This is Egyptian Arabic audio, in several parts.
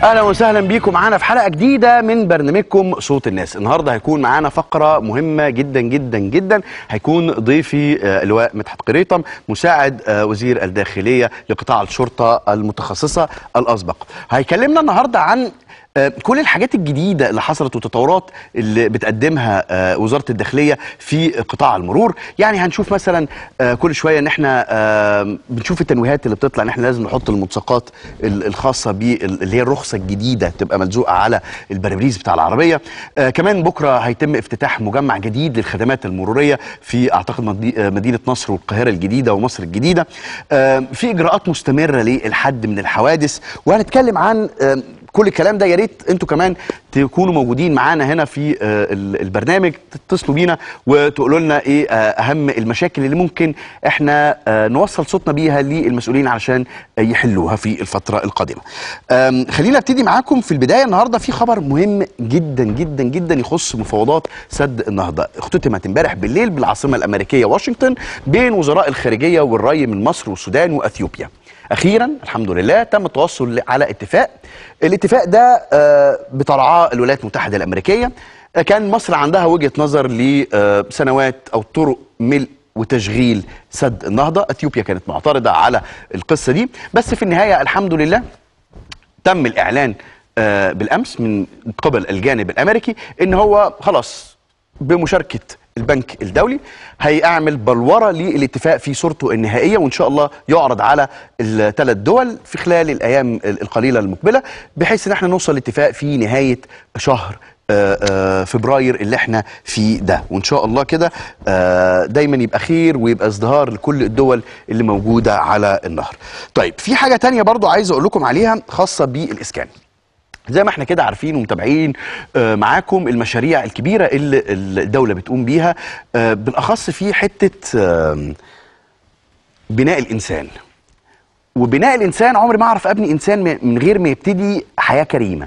اهلا وسهلا بيكم معانا في حلقه جديده من برنامجكم صوت الناس النهارده هيكون معانا فقره مهمه جدا جدا جدا هيكون ضيفي آه، اللواء مدحت قريطم مساعد آه، وزير الداخليه لقطاع الشرطه المتخصصه الاسبق هيكلمنا النهارده عن آه، كل الحاجات الجديده اللي حصلت والتطورات اللي بتقدمها آه، وزاره الداخليه في قطاع المرور يعني هنشوف مثلا آه، كل شويه ان احنا آه، بنشوف التنويهات اللي بتطلع ان احنا لازم نحط الملصقات ال- الخاصه باللي هي الرخصه الجديده تبقى ملزوقه على البرابريز بتاع العربيه آه، كمان بكره هيتم افتتاح مجمع جديد للخدمات المروريه في اعتقد مدي- آه، مدينه نصر والقاهره الجديده ومصر الجديده آه، في اجراءات مستمره للحد من الحوادث وهنتكلم عن آه، كل الكلام ده يا ريت انتوا كمان تكونوا موجودين معانا هنا في آه، ال- البرنامج تتصلوا بينا وتقولوا لنا ايه آه، اهم المشاكل اللي ممكن احنا آه، نوصل صوتنا بيها للمسؤولين علشان آه، يحلوها في الفتره القادمه. آم، خلينا ابتدي معاكم في البدايه النهارده في خبر مهم جدا جدا جدا يخص مفاوضات سد النهضه اختتمت امبارح بالليل بالعاصمه الامريكيه واشنطن بين وزراء الخارجيه والري من مصر والسودان واثيوبيا. اخيرا الحمد لله تم التوصل على اتفاق الاتفاق ده آه، بترعاه الولايات المتحده الامريكيه آه، كان مصر عندها وجهه نظر لسنوات او طرق ملء وتشغيل سد النهضه اثيوبيا كانت معترضه على القصه دي بس في النهايه الحمد لله تم الاعلان آه، بالامس من قبل الجانب الامريكي ان هو خلاص بمشاركه البنك الدولي هيعمل بلوره للاتفاق في صورته النهائيه وان شاء الله يعرض على الثلاث دول في خلال الايام القليله المقبله بحيث ان احنا نوصل لاتفاق في نهايه شهر آه، آه، فبراير اللي احنا فيه ده وان شاء الله كده آه، دايما يبقى خير ويبقى ازدهار لكل الدول اللي موجوده على النهر طيب في حاجه تانية برضو عايز اقول لكم عليها خاصه بالاسكان زي ما احنا كده عارفين ومتابعين آه، معاكم المشاريع الكبيره اللي الدوله بتقوم بيها آه، بالاخص في حته آم، بناء الانسان وبناء الانسان عمري ما اعرف ابني انسان م- من غير ما يبتدي حياه كريمه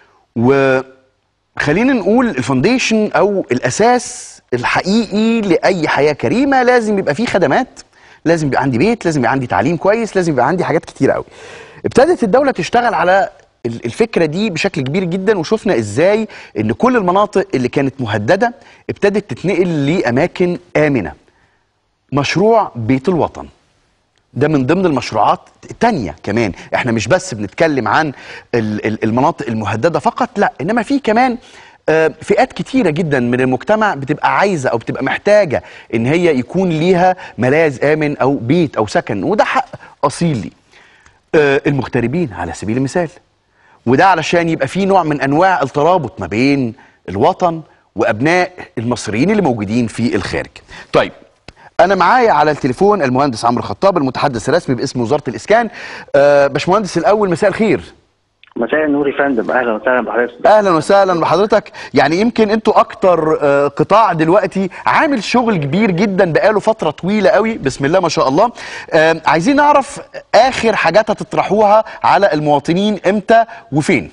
وخلينا نقول الفونديشن او الاساس الحقيقي لاي حياه كريمه لازم يبقى فيه خدمات لازم يبقى عندي بيت لازم يبقى عندي تعليم كويس لازم يبقى عندي حاجات كتير قوي ابتدت الدوله تشتغل على ال- الفكره دي بشكل كبير جدا وشفنا ازاي ان كل المناطق اللي كانت مهدده ابتدت تتنقل لاماكن امنه مشروع بيت الوطن ده من ضمن المشروعات التانية كمان احنا مش بس بنتكلم عن ال- ال- المناطق المهددة فقط لا انما في كمان آه، فئات كتيرة جدا من المجتمع بتبقى عايزة او بتبقى محتاجة ان هي يكون ليها ملاذ امن او بيت او سكن وده حق اصيل لي آه، المغتربين على سبيل المثال وده علشان يبقى في نوع من انواع الترابط ما بين الوطن وابناء المصريين اللي موجودين في الخارج. طيب انا معايا على التليفون المهندس عمرو خطاب المتحدث الرسمي باسم وزاره الاسكان. آه باشمهندس الاول مساء الخير. مساء النور يا فندم اهلا وسهلا بحضرتك اهلا وسهلا بحضرتك يعني يمكن انتوا اكتر آه، قطاع دلوقتي عامل شغل كبير جدا بقاله فتره طويله قوي بسم الله ما شاء الله آه، عايزين نعرف اخر حاجات هتطرحوها على المواطنين امتى وفين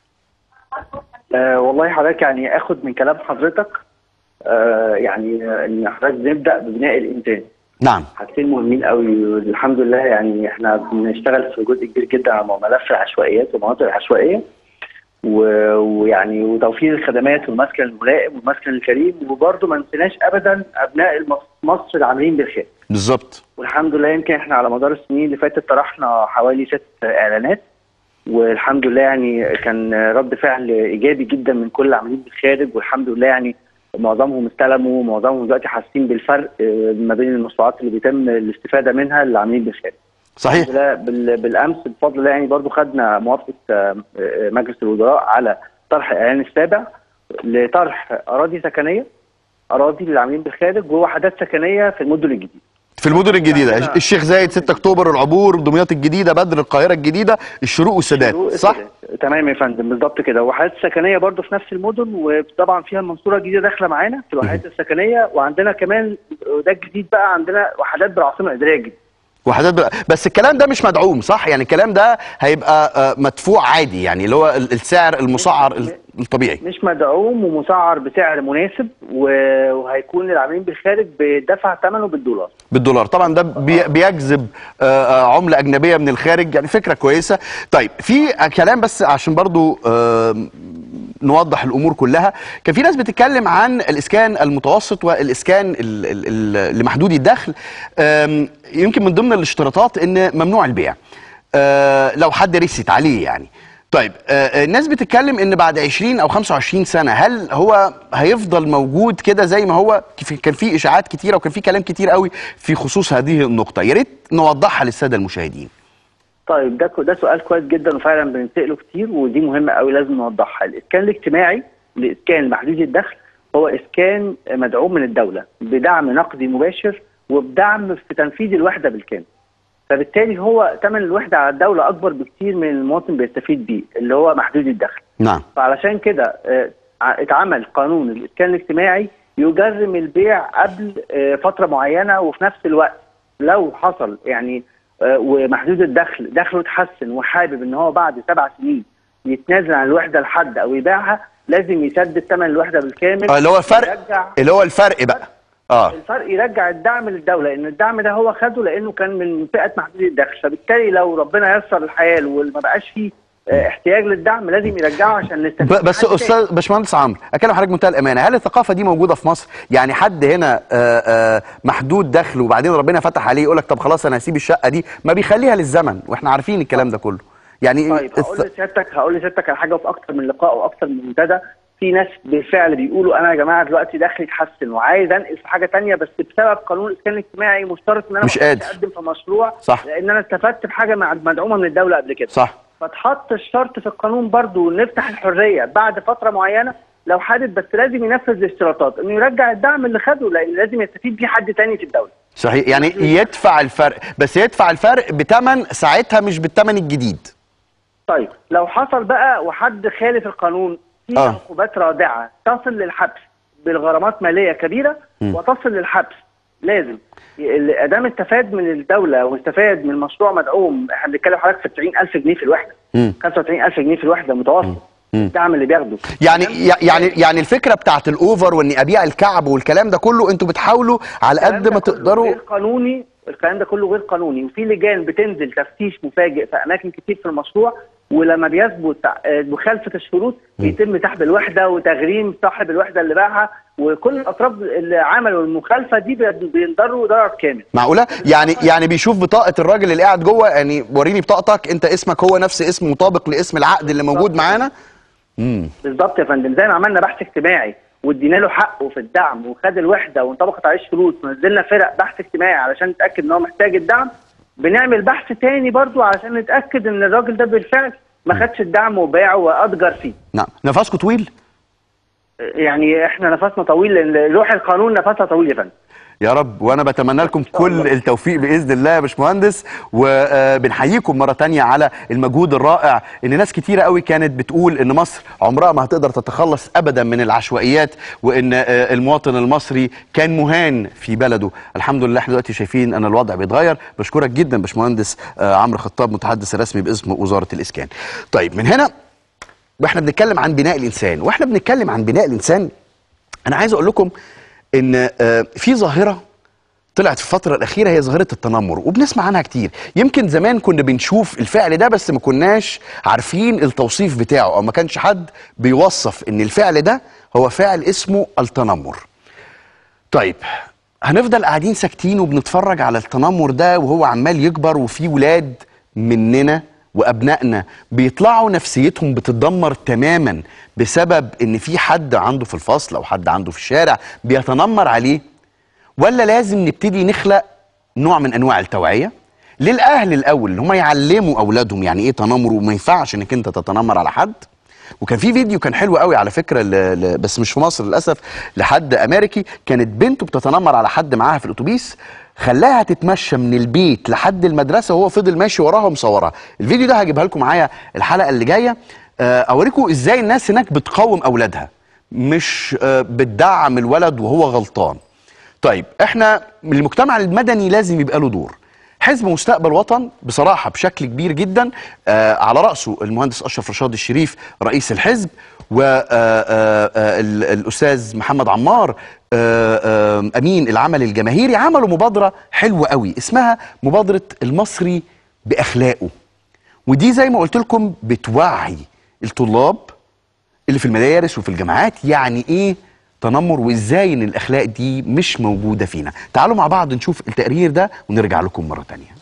آه والله حضرتك يعني اخد من كلام حضرتك آه يعني آه، ان حضرتك نبدا ببناء الانسان نعم حاجتين مهمين قوي الحمد لله يعني احنا بنشتغل في جزء كبير جدا على ملف العشوائيات والمناطق العشوائيه و- ويعني وتوفير الخدمات والمسكن الملائم والمسكن الكريم وبرضه ما نسيناش ابدا ابناء المص- مصر العاملين بالخير بالظبط والحمد لله يمكن احنا على مدار السنين اللي فاتت طرحنا حوالي ست اعلانات والحمد لله يعني كان رد فعل ايجابي جدا من كل العاملين بالخارج والحمد لله يعني معظمهم استلموا ومعظمهم دلوقتي حاسين بالفرق اه، ما بين المشروعات اللي بيتم الاستفاده منها للعاملين بالخارج. صحيح الحمد لله بال- بالامس بفضل الله يعني برضو خدنا موافقه اه، اه، مجلس الوزراء على طرح الاعلان السابع لطرح اراضي سكنيه اراضي للعاملين بالخارج ووحدات سكنيه في المدن الجديده. في المدن الجديده عندنا- الشيخ زايد 6 اكتوبر العبور دمياط الجديده بدر القاهره الجديده الشروق والسادات شروق صح السادات. تمام يا فندم بالظبط كده وحدات سكنيه برضو في نفس المدن وطبعا فيها المنصوره الجديده داخله معانا في الوحدات السكنيه وعندنا كمان وده الجديد بقى عندنا وحدات بالعاصمه الاداريه الجديده وحدات بال- بس الكلام ده مش مدعوم صح يعني الكلام ده هيبقى آه، مدفوع عادي يعني اللي هو ال- السعر المسعر ال- الطبيعي مش مدعوم ومسعر بسعر مناسب و- وهيكون للعاملين بالخارج بدفع ثمنه بالدولار بالدولار طبعا ده بي- بيجذب آه، آه، عملة أجنبية من الخارج يعني فكرة كويسة طيب في كلام بس عشان برضو آه، نوضح الأمور كلها كان في ناس بتتكلم عن الإسكان المتوسط والإسكان ال- ال- ال- لمحدود الدخل آم، يمكن من ضمن الاشتراطات إن ممنوع البيع آه، لو حد رست عليه يعني طيب آه، الناس بتتكلم ان بعد 20 او 25 سنه هل هو هيفضل موجود كده زي ما هو كف- كان في اشاعات كتيره وكان في كلام كتير قوي في خصوص هذه النقطه يا ريت نوضحها للساده المشاهدين طيب ده ده سؤال كويس جدا وفعلا بنسأله كتير ودي مهمه قوي لازم نوضحها الاسكان الاجتماعي لاسكان محدود الدخل هو اسكان مدعوم من الدوله بدعم نقدي مباشر وبدعم في تنفيذ الوحده بالكامل فبالتالي هو ثمن الوحده على الدوله اكبر بكتير من المواطن بيستفيد بيه اللي هو محدود الدخل نعم فعلشان كده آه، ع- اتعمل قانون الاسكان الاجتماعي يجرم البيع قبل آه، فتره معينه وفي نفس الوقت لو حصل يعني آه، ومحدود الدخل دخله اتحسن وحابب ان هو بعد سبع سنين يتنازل عن الوحده لحد او يبيعها لازم يسدد ثمن الوحده بالكامل آه، اللي هو الفرق يرجع اللي هو الفرق بقى اه الفرق يرجع الدعم للدوله لان الدعم ده هو خده لانه كان من فئه محدود الدخل فبالتالي لو ربنا يسر الحياه وما بقاش فيه آه، احتياج للدعم لازم يرجعه عشان نستفيد ب- بس من حد تاني. استاذ باشمهندس عمرو اكلم حضرتك بمنتهى الامانه هل الثقافه دي موجوده في مصر يعني حد هنا آه، آه، محدود دخل وبعدين ربنا فتح عليه يقول لك طب خلاص انا هسيب الشقه دي ما بيخليها للزمن واحنا عارفين الكلام ده كله يعني طيب هقول الث- لسيادتك هقول لسيادتك على حاجه في اكتر من لقاء واكتر من منتدى في ناس بالفعل بيقولوا انا يا جماعه دلوقتي دخلي اتحسن وعايز انقل في حاجه تانية بس بسبب قانون الاسكان الاجتماعي مشترط ان انا مش ما أقدرش قادر. اقدم في مشروع صح. لان انا استفدت بحاجه مع- مدعومه من الدوله قبل كده صح فتحط الشرط في القانون برضو نفتح الحريه بعد فتره معينه لو حابب بس لازم ينفذ الاشتراطات انه يرجع الدعم اللي خده لان لازم يستفيد بيه حد تاني في الدوله صحيح يعني يدفع الفرق بس يدفع الفرق بتمن ساعتها مش بالتمن الجديد طيب لو حصل بقى وحد خالف القانون في آه. عقوبات رادعه تصل للحبس بالغرامات ماليه كبيره م. وتصل للحبس لازم ادام استفاد من الدوله واستفاد من مشروع مدعوم احنا بنتكلم حضرتك في 90000 جنيه في الوحده مم. 95000 جنيه في الوحده متوسط مم. الدعم اللي بياخده يعني يعني يعني الفكره بتاعت الاوفر واني ابيع الكعب والكلام ده كله انتوا بتحاولوا على الكلام قد ده ما كله تقدروا غير قانوني الكلام ده كله غير قانوني وفي لجان بتنزل تفتيش مفاجئ في اماكن كتير في المشروع ولما بيثبت آه، مخالفه الشروط بيتم سحب الوحده وتغريم صاحب الوحده اللي باعها وكل الاطراف اللي عملوا المخالفه دي بي- بينضروا ضرر كامل معقوله يعني يعني بيشوف بطاقه الراجل اللي قاعد جوه يعني وريني بطاقتك انت اسمك هو نفس اسم مطابق لاسم العقد اللي موجود معانا امم بالظبط يا فندم زي ما عملنا بحث اجتماعي وادينا له حقه في الدعم وخد الوحده وانطبقت عليه الشروط ونزلنا فرق بحث اجتماعي علشان نتاكد ان هو محتاج الدعم بنعمل بحث تاني برضو علشان نتاكد ان الراجل ده بالفعل ما خدش الدعم وباعه واتجر فيه نعم نفسكم طويل يعني احنا نفسنا طويل لان روح القانون نفسها طويل يا فندم يا رب وانا بتمنى لكم كل الله. التوفيق باذن الله يا باشمهندس وبنحييكم مره تانية على المجهود الرائع ان ناس كتيره قوي كانت بتقول ان مصر عمرها ما هتقدر تتخلص ابدا من العشوائيات وان آه، المواطن المصري كان مهان في بلده الحمد لله احنا دلوقتي شايفين ان الوضع بيتغير بشكرك جدا باشمهندس آه، عمرو خطاب متحدث الرسمي باسم وزاره الاسكان طيب من هنا واحنا بنتكلم عن بناء الانسان واحنا بنتكلم عن بناء الانسان انا عايز اقول لكم ان آه، في ظاهره طلعت في الفترة الأخيرة هي ظاهرة التنمر وبنسمع عنها كتير يمكن زمان كنا بنشوف الفعل ده بس ما كناش عارفين التوصيف بتاعه أو ما كانش حد بيوصف إن الفعل ده هو فعل اسمه التنمر طيب هنفضل قاعدين ساكتين وبنتفرج على التنمر ده وهو عمال يكبر وفي ولاد مننا وابنائنا بيطلعوا نفسيتهم بتتدمر تماما بسبب ان في حد عنده في الفصل او حد عنده في الشارع بيتنمر عليه ولا لازم نبتدي نخلق نوع من انواع التوعيه للاهل الاول ان هم يعلموا اولادهم يعني ايه تنمر وما ينفعش انك انت تتنمر على حد وكان في فيديو كان حلو قوي على فكره ل... ل... بس مش في مصر للاسف لحد امريكي كانت بنته بتتنمر على حد معاها في الاتوبيس خلاها تتمشى من البيت لحد المدرسه وهو فضل ماشي وراها ومصورها الفيديو ده هجيبها لكم معايا الحلقه اللي جايه آه، اوريكم ازاي الناس هناك بتقاوم اولادها مش آه، بتدعم الولد وهو غلطان طيب احنا المجتمع المدني لازم يبقى له دور حزب مستقبل وطن بصراحه بشكل كبير جدا آه على راسه المهندس اشرف رشاد الشريف رئيس الحزب والاستاذ محمد عمار آه، آه، امين العمل الجماهيري عملوا مبادره حلوه قوي اسمها مبادره المصري باخلاقه ودي زي ما قلت لكم بتوعي الطلاب اللي في المدارس وفي الجامعات يعني ايه تنمر وازاي ان الاخلاق دي مش موجوده فينا تعالوا مع بعض نشوف التقرير ده ونرجع لكم مره تانية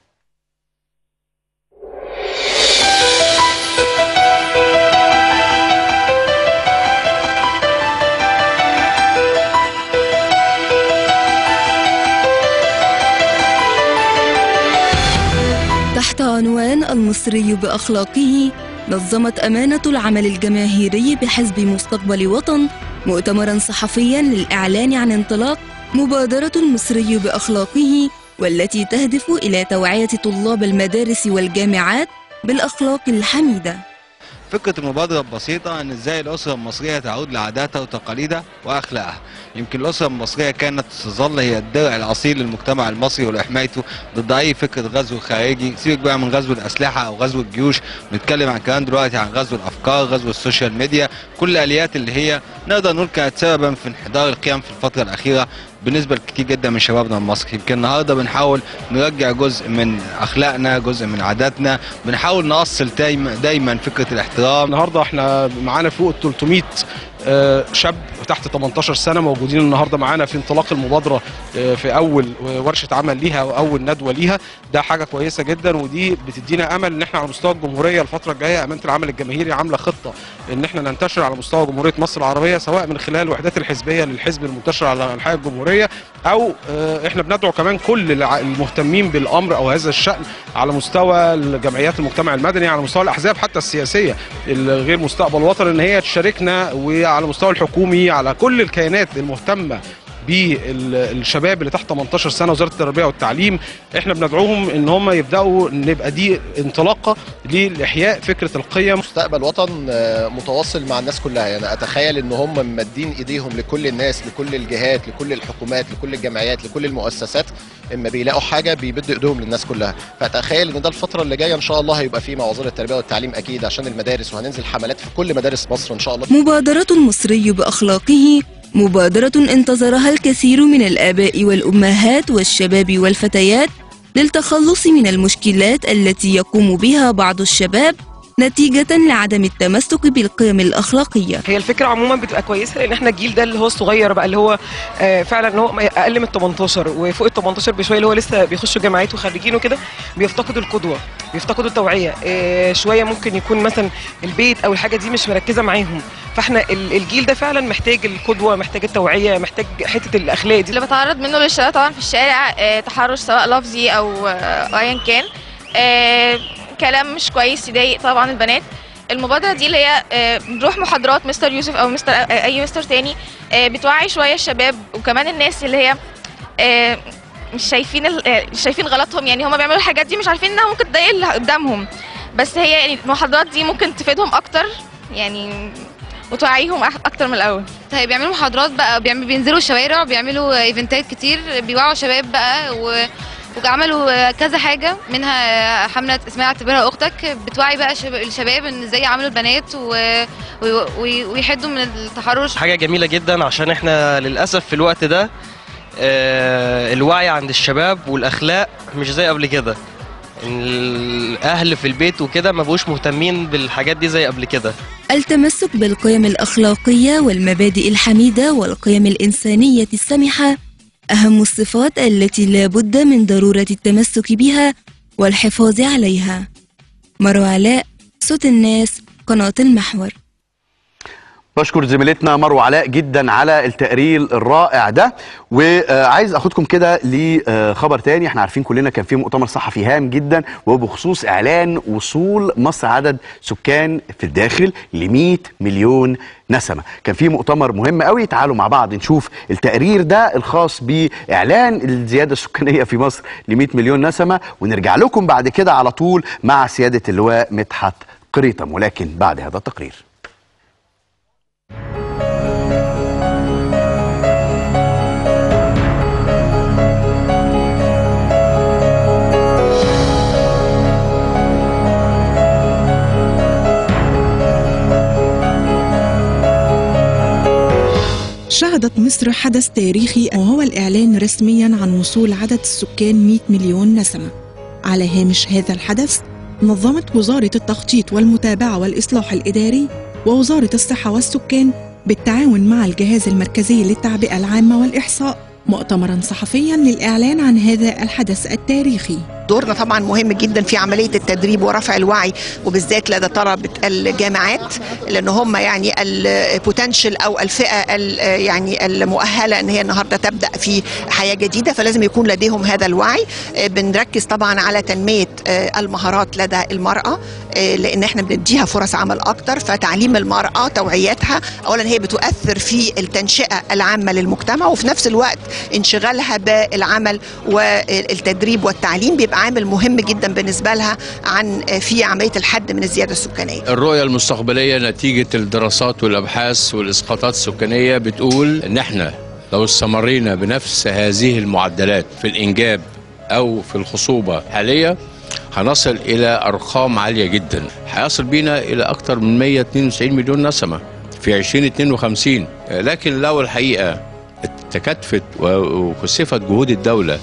تحت عنوان المصري بأخلاقه نظمت أمانة العمل الجماهيري بحزب مستقبل وطن مؤتمرا صحفيا للإعلان عن انطلاق مبادرة المصري بأخلاقه والتي تهدف إلى توعية طلاب المدارس والجامعات بالأخلاق الحميدة فكرة المبادرة البسيطة إن إزاي الأسرة المصرية تعود لعاداتها وتقاليدها وأخلاقها. يمكن الأسرة المصرية كانت تظل هي الدرع الأصيل للمجتمع المصري ولحمايته ضد أي فكرة غزو خارجي، سيبك بقى من غزو الأسلحة أو غزو الجيوش، بنتكلم عن كمان دلوقتي عن غزو الأفكار، غزو السوشيال ميديا، كل الآليات اللي هي نقدر نقول كانت سببا في انحدار القيم في الفترة الأخيرة بالنسبة لكتير جدا من شبابنا المصري يمكن النهارده بنحاول نرجع جزء من أخلاقنا جزء من عاداتنا بنحاول نأصل دايما, دايما فكرة الاحترام النهارده احنا معانا فوق ال 300 آه، شاب تحت 18 سنه موجودين النهارده معانا في انطلاق المبادره آه، في اول ورشه عمل ليها واول ندوه ليها ده حاجه كويسه جدا ودي بتدينا امل ان احنا على مستوى الجمهوريه الفتره الجايه امانه العمل الجماهيري عامله خطه ان احنا ننتشر على مستوى جمهوريه مصر العربيه سواء من خلال الوحدات الحزبيه للحزب المنتشر على انحاء الجمهوريه او آه، احنا بندعو كمان كل الع- المهتمين بالامر او هذا الشان على مستوى الجمعيات المجتمع المدني على مستوى الاحزاب حتى السياسيه الغير مستقبل وطن ان هي تشاركنا وعلى المستوى الحكومي على كل الكيانات المهتمه بالشباب اللي تحت 18 سنه وزاره التربيه والتعليم احنا بندعوهم ان هم يبداوا نبقى دي انطلاقه لاحياء فكره القيم مستقبل وطن آه، متواصل مع الناس كلها يعني اتخيل ان هم ممدين ايديهم لكل الناس لكل الجهات لكل الحكومات لكل الجمعيات لكل المؤسسات اما بيلاقوا حاجه بيبدوا ايديهم للناس كلها فاتخيل ان ده الفتره اللي جايه ان شاء الله هيبقى فيه مع وزاره التربيه والتعليم اكيد عشان المدارس وهننزل حملات في كل مدارس مصر ان شاء الله مبادرة المصري بأخلاقه مبادرة انتظرها الكثير من الآباء والأمهات والشباب والفتيات للتخلص من المشكلات التي يقوم بها بعض الشباب نتيجة لعدم التمسك بالقيم الأخلاقية هي الفكره عموما بتبقى كويسه لان احنا الجيل ده اللي هو الصغير بقى اللي هو آه، فعلا اللي هو اقل من 18 وفوق ال 18 بشويه اللي هو لسه بيخشوا جامعات وخريجين وكده بيفتقدوا القدوه بيفتقدوا التوعيه آه، شويه ممكن يكون مثلا البيت او الحاجه دي مش مركزه معاهم فاحنا ال- الجيل ده فعلا محتاج القدوه محتاج التوعيه محتاج حته الاخلاق دي اللي بتعرض منه للشباب طبعا في الشارع آه، تحرش سواء لفظي او آه، ايا كان آه، كلام مش كويس يضايق طبعا البنات المبادره دي اللي هي آه، بنروح محاضرات مستر يوسف او مستر آه، اي مستر تاني آه، بتوعي شويه الشباب وكمان الناس اللي هي آه، مش شايفين ال- آه، مش شايفين غلطهم يعني هم بيعملوا الحاجات دي مش عارفين انها ممكن تضايق اللي قدامهم بس هي يعني المحاضرات دي ممكن تفيدهم اكتر يعني وتوعيهم أح- اكتر من الاول طيب بيعملوا محاضرات بقى بيعملوا بينزلوا الشوارع بيعملوا ايفنتات كتير بيوعوا شباب بقى و... وعملوا كذا حاجة منها حملة اسمها اعتبرها أختك بتوعي بقى شب- الشباب إن ازاي يعاملوا البنات و... و... وي- ويحدوا من التحرش حاجة جميلة جدا عشان احنا للأسف في الوقت ده آه، الوعي عند الشباب والأخلاق مش زي قبل كده الأهل في البيت وكده ما بقوش مهتمين بالحاجات دي زي قبل كده التمسك بالقيم الأخلاقية والمبادئ الحميدة والقيم الإنسانية السمحة أهم الصفات التي لا بد من ضرورة التمسك بها والحفاظ عليها مروى علاء صوت الناس قناة المحور بشكر زميلتنا مروه علاء جدا على التقرير الرائع ده وعايز اخدكم كده لخبر تاني احنا عارفين كلنا كان في مؤتمر صحفي هام جدا وبخصوص اعلان وصول مصر عدد سكان في الداخل ل 100 مليون نسمه كان في مؤتمر مهم قوي تعالوا مع بعض نشوف التقرير ده الخاص باعلان الزياده السكانيه في مصر ل 100 مليون نسمه ونرجع لكم بعد كده على طول مع سياده اللواء مدحت قريطم ولكن بعد هذا التقرير شهدت مصر حدث تاريخي وهو الإعلان رسميا عن وصول عدد السكان 100 مليون نسمة على هامش هذا الحدث نظمت وزارة التخطيط والمتابعة والإصلاح الإداري ووزارة الصحة والسكان بالتعاون مع الجهاز المركزي للتعبئة العامة والإحصاء مؤتمرا صحفيا للإعلان عن هذا الحدث التاريخي دورنا طبعا مهم جدا في عمليه التدريب ورفع الوعي وبالذات لدى طلبه الجامعات لان هم يعني البوتنشال او الفئه ال- يعني المؤهله ان هي النهارده تبدا في حياه جديده فلازم يكون لديهم هذا الوعي آه، بنركز طبعا على تنميه آه، المهارات لدى المراه آه، لان احنا بنديها فرص عمل اكتر فتعليم المراه توعيتها اولا هي بتؤثر في التنشئه العامه للمجتمع وفي نفس الوقت انشغالها بالعمل والتدريب والتعليم بيبقى عامل مهم جدا بالنسبه لها عن في عمليه الحد من الزياده السكانيه الرؤية المستقبلية نتيجة الدراسات والأبحاث والإسقاطات السكانية بتقول إن إحنا لو استمرينا بنفس هذه المعدلات في الإنجاب أو في الخصوبة حاليا هنصل إلى أرقام عالية جدا هيصل بينا إلى أكثر من 192 مليون نسمة في 2052 لكن لو الحقيقة تكاتفت وكثفت جهود الدولة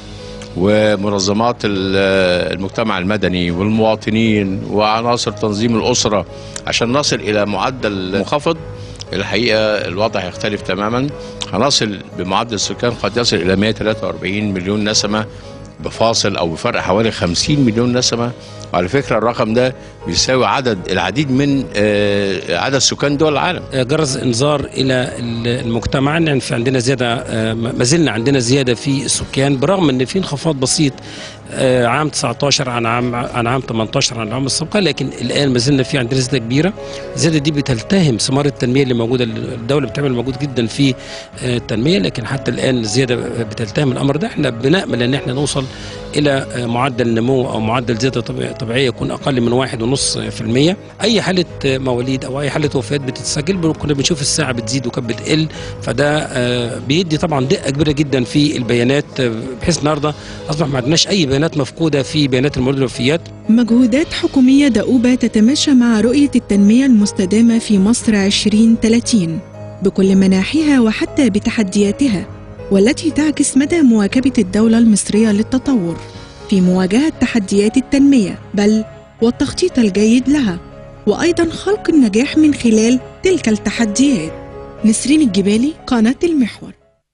ومنظمات ال- المجتمع المدني والمواطنين وعناصر تنظيم الأسرة عشان نصل إلى معدل منخفض الحقيقة الوضع هيختلف تماما هنصل بمعدل السكان قد يصل إلى 143 مليون نسمة بفاصل أو بفرق حوالي 50 مليون نسمة وعلى فكرة الرقم ده بيساوي عدد العديد من آه، عدد سكان دول العالم جرس انذار الى المجتمع ان في عندنا زياده آه، ما زلنا عندنا زياده في السكان برغم ان في انخفاض بسيط آه، عام 19 عن عام عن عام 18 عن العام السابقه لكن الان ما زلنا في عندنا زياده كبيره الزياده دي بتلتهم ثمار التنميه اللي موجوده الدوله بتعمل مجهود جدا في آه، التنميه لكن حتى الان الزياده بتلتهم الامر ده احنا بنامل ان احنا نوصل الى آه، معدل نمو او معدل زياده طبيعي- طبيعيه يكون اقل من واحد ونص في المية اي حاله آه، مواليد او اي حاله وفاه بتتسجل كنا بنشوف الساعه بتزيد وكانت بتقل فده آه، بيدي طبعا دقه كبيره جدا في البيانات آه، بحيث النهارده اصبح ما عندناش اي بيانات مفقوده في بيانات المواليد والوفيات مجهودات حكومية دؤوبة تتماشى مع رؤية التنمية المستدامة في مصر 2030 بكل مناحيها وحتى بتحدياتها والتي تعكس مدى مواكبة الدولة المصرية للتطور في مواجهة تحديات التنمية بل والتخطيط الجيد لها وأيضا خلق النجاح من خلال تلك التحديات نسرين الجبالي قناة المحور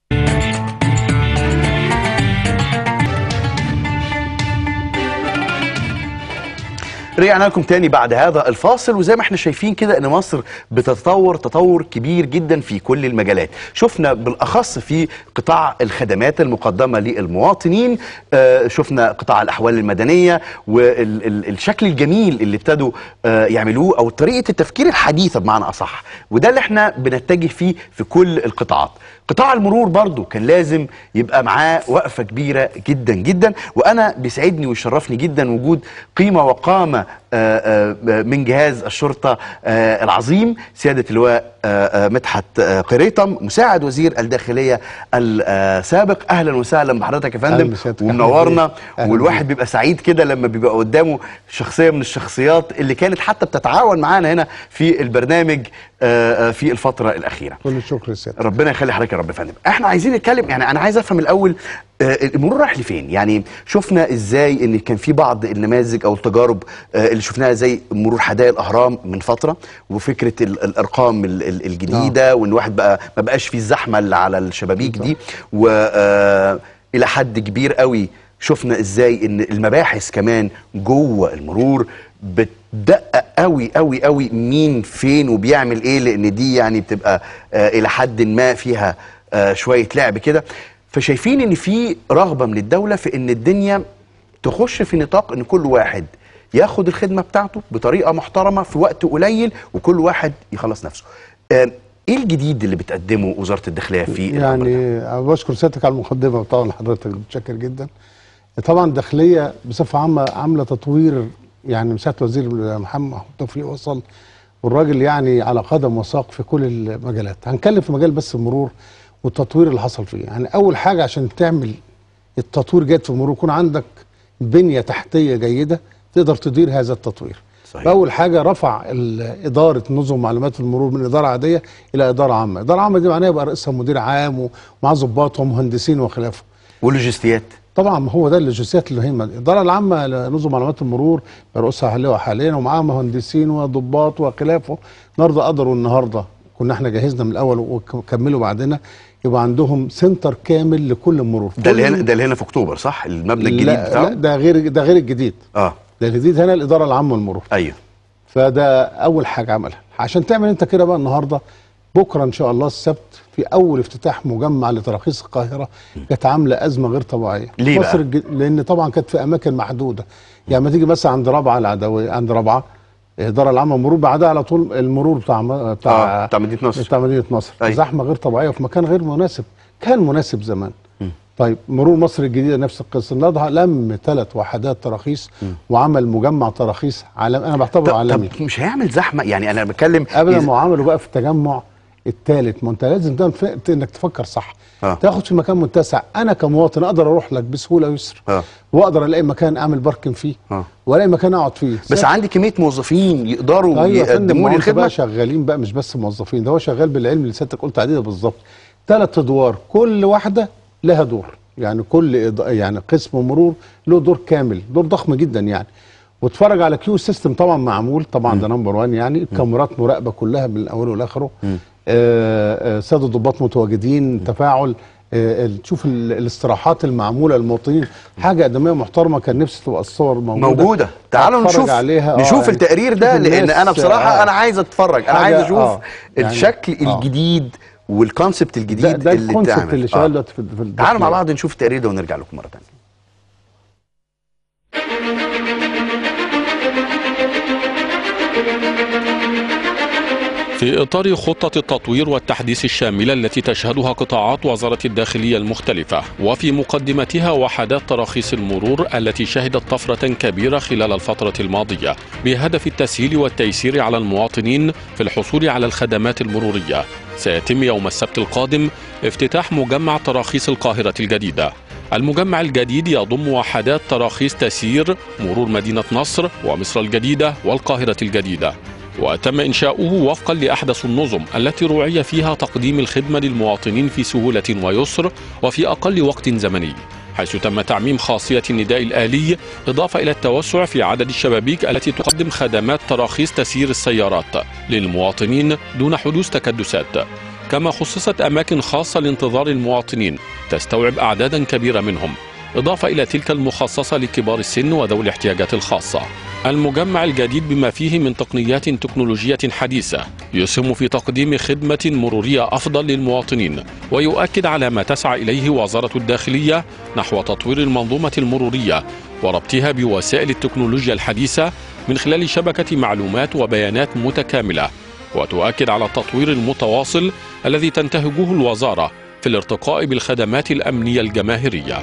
رجعنا لكم تاني بعد هذا الفاصل وزي ما احنا شايفين كده ان مصر بتتطور تطور كبير جدا في كل المجالات شفنا بالاخص في قطاع الخدمات المقدمه للمواطنين آه شفنا قطاع الاحوال المدنيه والشكل الجميل اللي ابتدوا آه يعملوه او طريقه التفكير الحديثه بمعنى اصح وده اللي احنا بنتجه فيه في كل القطاعات قطاع المرور برضو كان لازم يبقى معاه وقفه كبيره جدا جدا وانا بيسعدني ويشرفني جدا وجود قيمه وقامه آه، آه، من جهاز الشرطه آه، العظيم سياده اللواء آه، آه، مدحت آه، قريطم مساعد وزير الداخليه السابق اهلا وسهلا بحضرتك يا فندم أهلا بسيادتك. ومنورنا أهلا والواحد بيبقى سعيد كده لما بيبقى قدامه شخصيه من الشخصيات اللي كانت حتى بتتعاون معانا هنا في البرنامج آه، آه، في الفتره الاخيره كل الشكر لسيادتك ربنا يخلي حضرتك يا رب يا فندم احنا عايزين نتكلم يعني انا عايز افهم الاول آه، المرور رايح لفين يعني شفنا ازاي ان كان في بعض النماذج او التجارب آه، اللي شفناها زي مرور حدائق الاهرام من فتره وفكره ال- الارقام ال- ال- الجديده وان الواحد بقى ما بقاش فيه الزحمه اللي على الشبابيك دي والى حد كبير قوي شفنا ازاي ان المباحث كمان جوه المرور بتدقق قوي قوي قوي مين فين وبيعمل ايه لان دي يعني بتبقى آه الى حد ما فيها آه شويه لعب كده فشايفين ان في رغبه من الدوله في ان الدنيا تخش في نطاق ان كل واحد ياخد الخدمه بتاعته بطريقه محترمه في وقت قليل وكل واحد يخلص نفسه. آه ايه الجديد اللي بتقدمه وزاره الداخليه في الأمر ده؟ يعني بشكر سيادتك على المقدمه طبعا حضرتك متشكر جدا طبعا الداخليه بصفه عامه عامله تطوير يعني من ساعه وزير محمد محمود توفيق وصل والراجل يعني على قدم وساق في كل المجالات هنتكلم في مجال بس المرور والتطوير اللي حصل فيه يعني اول حاجه عشان تعمل التطوير جيد في المرور يكون عندك بنيه تحتيه جيده تقدر تدير هذا التطوير صحيح. فاول حاجه رفع ال- اداره نظم معلومات المرور من اداره عاديه الى اداره عامه اداره عامه دي معناها يبقى رئيسها مدير عام ومعاه ضباط ومهندسين وخلافه واللوجستيات طبعا ما هو ده اللوجستيات اللي هي الاداره العامه لنظم معلومات المرور رئيسها حاليا حاليا ومعاها مهندسين وضباط وخلافه النهارده قدروا النهارده كنا احنا جهزنا من الاول وكملوا بعدنا يبقى عندهم سنتر كامل لكل المرور ده اللي كل- هنا ده اللي هنا في اكتوبر صح المبنى الجديد لا, بتاعه لا ده غير ده غير الجديد اه ده الجديد هنا الاداره العامه للمرور ايوه فده اول حاجه عملها عشان تعمل انت كده بقى النهارده بكره ان شاء الله السبت في اول افتتاح مجمع لتراخيص القاهره كانت عامله ازمه غير طبيعيه ليه بقى؟ مصر الج... لان طبعا كانت في اماكن محدوده يعني ما تيجي مثلا عند رابعه العدويه عند رابعه الاداره العامه للمرور بعدها على طول المرور بتاع م- بتاع آه، بتاع مدينة نصر. بتاع مدينه نصر أيوة. زحمه غير طبيعيه وفي مكان غير مناسب كان مناسب زمان طيب مرور مصر الجديده نفس القصه النهارده لم ثلاث وحدات تراخيص وعمل مجمع تراخيص عالمي انا بعتبره طب, عالمي طب مش هيعمل زحمه يعني انا بتكلم ابدا إذا- ما هو عملوا بقى في التجمع الثالث ما انت لازم تعمل ف- انك تفكر صح آه. تاخد في مكان متسع انا كمواطن اقدر اروح لك بسهوله ويسر اه واقدر الاقي مكان اعمل باركن فيه اه والاقي مكان اقعد فيه بس عندي كميه موظفين يقدروا ايوه يا فندم يقدموا ما لي هو انت الخدمه بقى شغالين بقى مش بس موظفين ده هو شغال بالعلم اللي سيادتك قلت عليه ده بالظبط ثلاث ادوار كل واحده لها دور يعني كل إض- يعني قسم مرور له دور كامل دور ضخم جدا يعني واتفرج على كيو سيستم طبعا معمول طبعا ده نمبر 1 يعني كاميرات مراقبه كلها من الاول والاخره آه، آه، ساده ضباط متواجدين تفاعل آه، ال- تشوف ال- الاستراحات المعموله للمواطنين حاجه ادميه محترمه كان نفسي تبقى الصور موجوده موجوده تعالوا أتفرج نشوف عليها آه، نشوف يعني التقرير ده شوف لان الناس، انا بصراحه آه. انا عايز اتفرج انا حاجة- عايز اشوف آه، يعني- الشكل آه. الجديد والكونسبت الجديد ده, ده اللي الكونسبت اتعمل اللي شغال دلوقتي في في تعالوا مع الداخلية. بعض نشوف التقرير ده ونرجع لكم مره ثانيه في إطار خطة التطوير والتحديث الشاملة التي تشهدها قطاعات وزارة الداخلية المختلفة وفي مقدمتها وحدات تراخيص المرور التي شهدت طفرة كبيرة خلال الفترة الماضية بهدف التسهيل والتيسير على المواطنين في الحصول على الخدمات المرورية سيتم يوم السبت القادم افتتاح مجمع تراخيص القاهرة الجديدة المجمع الجديد يضم وحدات تراخيص تسيير مرور مدينة نصر ومصر الجديدة والقاهرة الجديدة وتم إنشاؤه وفقا لأحدث النظم التي روعي فيها تقديم الخدمة للمواطنين في سهولة ويسر وفي أقل وقت زمني حيث تم تعميم خاصية النداء الآلي إضافة إلى التوسع في عدد الشبابيك التي تقدم خدمات تراخيص تسيير السيارات للمواطنين دون حدوث تكدسات كما خصصت أماكن خاصة لانتظار المواطنين تستوعب أعدادا كبيرة منهم إضافة إلى تلك المخصصة لكبار السن وذوي الاحتياجات الخاصة المجمع الجديد بما فيه من تقنيات تكنولوجية حديثة يسهم في تقديم خدمة مرورية أفضل للمواطنين ويؤكد على ما تسعى إليه وزارة الداخلية نحو تطوير المنظومة المرورية وربطها بوسائل التكنولوجيا الحديثة من خلال شبكة معلومات وبيانات متكاملة وتؤكد على التطوير المتواصل الذي تنتهجه الوزارة في الارتقاء بالخدمات الأمنية الجماهيرية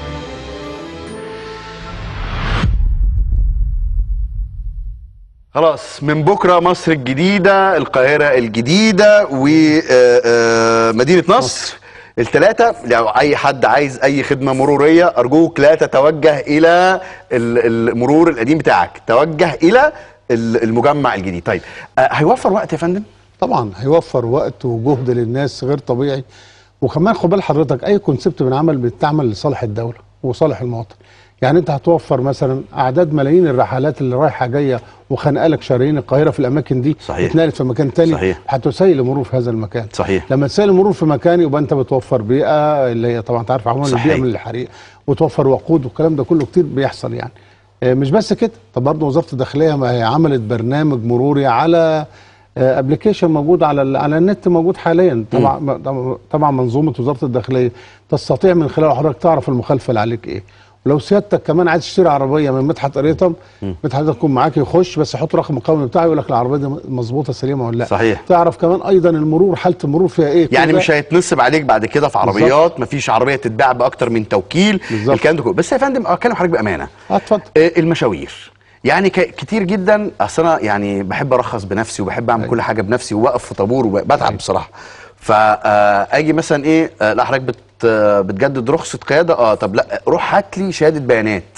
خلاص من بكره مصر الجديده القاهره الجديده ومدينه نصر الثلاثة لو أي حد عايز أي خدمة مرورية أرجوك لا تتوجه إلى ال- المرور القديم بتاعك توجه إلى ال- المجمع الجديد طيب آه، هيوفر وقت يا فندم؟ طبعا هيوفر وقت وجهد للناس غير طبيعي وكمان خد بال حضرتك اي كونسبت بنعمل بتعمل لصالح الدوله وصالح المواطن يعني انت هتوفر مثلا اعداد ملايين الرحلات اللي رايحه جايه وخانقه لك شرايين القاهره في الاماكن دي صحيح. اتنقلت في مكان تاني صحيح. هتسهل المرور في هذا المكان صحيح لما تسهل المرور في مكان يبقى انت بتوفر بيئه اللي هي طبعا تعرف عموما صحيح. البيئه من الحريق وتوفر وقود والكلام ده كله كتير بيحصل يعني آه، مش بس كده طب برضه وزاره الداخليه ما هي عملت برنامج مروري على ابلكيشن موجود على ال- على النت موجود حاليا طبعا طبعا منظومه وزاره الداخليه تستطيع من خلال حضرتك تعرف المخالفه اللي عليك ايه ولو سيادتك كمان عايز تشتري عربيه من مدحت قريطم مدحت يكون معاك يخش بس يحط رقم القومي بتاعه يقول لك العربيه دي مظبوطه سليمه ولا لا صحيح. تعرف كمان ايضا المرور حاله المرور فيها ايه يعني كده. مش هيتنصب عليك بعد كده في بالظبط. عربيات مفيش عربيه تتباع باكتر من توكيل الكلام ده كله بس يا فندم اتكلم حضرتك بامانه اتفضل المشاوير يعني ك- كتير جدا اصل انا يعني بحب ارخص بنفسي وبحب اعمل كل حاجه بنفسي وواقف في طابور وبتعب بصراحه فاجي مثلا ايه آه، لا حضرتك بت آه، بتجدد رخصه قياده اه طب لا روح هات لي شهاده بيانات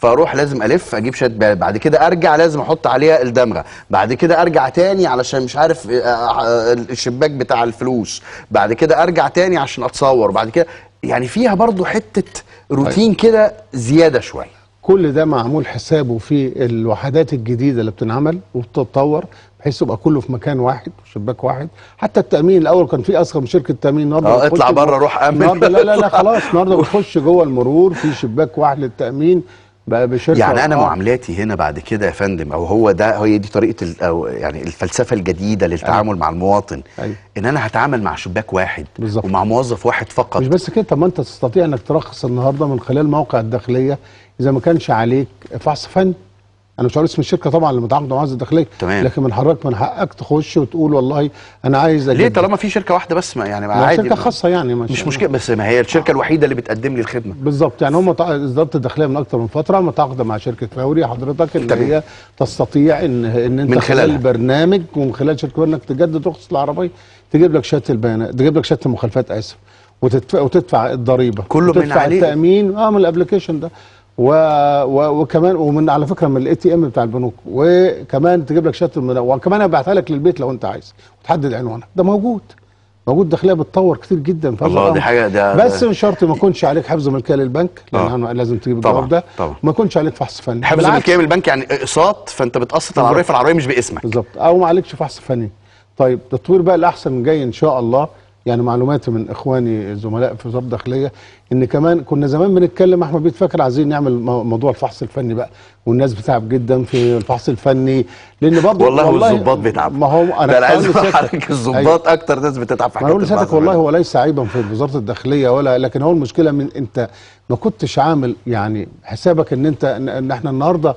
فاروح لازم الف اجيب شهاده بيانات بعد كده ارجع لازم احط عليها الدمغه بعد كده ارجع تاني علشان مش عارف آه، آه، الشباك بتاع الفلوس بعد كده ارجع تاني عشان اتصور بعد كده يعني فيها برضو حته روتين كده زياده شويه كل ده معمول حسابه في الوحدات الجديده اللي بتنعمل وبتتطور بحيث يبقى كله في مكان واحد شباك واحد حتى التامين الاول كان في اصغر من شركه تامين النهارده اه بتخش اطلع جوه- بره روح امن النهارده لا لا لا خلاص النهارده بتخش جوه المرور في شباك واحد للتامين بقى بشركه يعني انا آه. معاملاتي هنا بعد كده يا فندم او هو ده هي دي طريقه ال- او يعني الفلسفه الجديده للتعامل مع المواطن أيوة. ان انا هتعامل مع شباك واحد بالظبط. ومع موظف واحد فقط مش بس كده طب ما انت تستطيع انك ترخص النهارده من خلال موقع الداخليه اذا ما كانش عليك فحص فني انا مش عارف اسم الشركه طبعا اللي متعاقده مع الداخليه تمام. لكن من حضرتك من حقك تخش وتقول والله انا عايز ليه أجدد. طالما في شركه واحده بس ما يعني ما ما عادي شركه خاصه يعني ما مش شاء مشكله بس ما هي الشركه الوحيده اللي بتقدم لي الخدمه بالظبط يعني هم تع- وزاره الداخليه من اكتر من فتره متعاقده مع شركه فوري حضرتك اللي تمام. هي تستطيع ان ان انت من خلال خلالها. البرنامج ومن خلال شركه فوري انك تجدد رخصه العربيه تجيب لك شهاده البيانات تجيب لك شهاده المخالفات اسف وتدفع وتدفع الضريبه كله من وتدفع عليه. التامين اه من الابلكيشن ده و... و... وكمان ومن على فكره من الاي تي ام بتاع البنوك وكمان تجيب لك شهاده المنا... وكمان ابعتها لك للبيت لو انت عايز وتحدد عنوانك ده موجود موجود داخليه بتطور كتير جدا في هذا الله، دي الأمر. حاجة- ده- بس ده- مش شرط ما يكونش عليك حفظ ملكيه للبنك لان آه. لازم تجيب طبعاً، الجواب ده طبعاً. ما يكونش عليك فحص فني حفظ بالعكس. ملكيه من البنك يعني اقساط فانت بتقسط العربيه بالظبط. فالعربيه مش باسمك بالظبط او ما عليكش فحص فني طيب التطوير بقى الاحسن جاي ان شاء الله يعني معلوماتي من اخواني الزملاء في وزاره الداخليه ان كمان كنا زمان بنتكلم احمد بيت فاكر عايزين نعمل مو- موضوع الفحص الفني بقى والناس بتتعب جدا في الفحص الفني لان برضه والله والظباط بيتعبوا ما هو ده انا عايز كنت اقول أقول لسيادتك- لحضرتك الظباط اكتر ناس بتتعب في ما اقول حكايه لسيادتك الفحص والله الفني. هو ليس عيبا في وزاره الداخليه ولا لكن هو المشكله من انت ما كنتش عامل يعني حسابك ان انت ان, إن احنا النهارده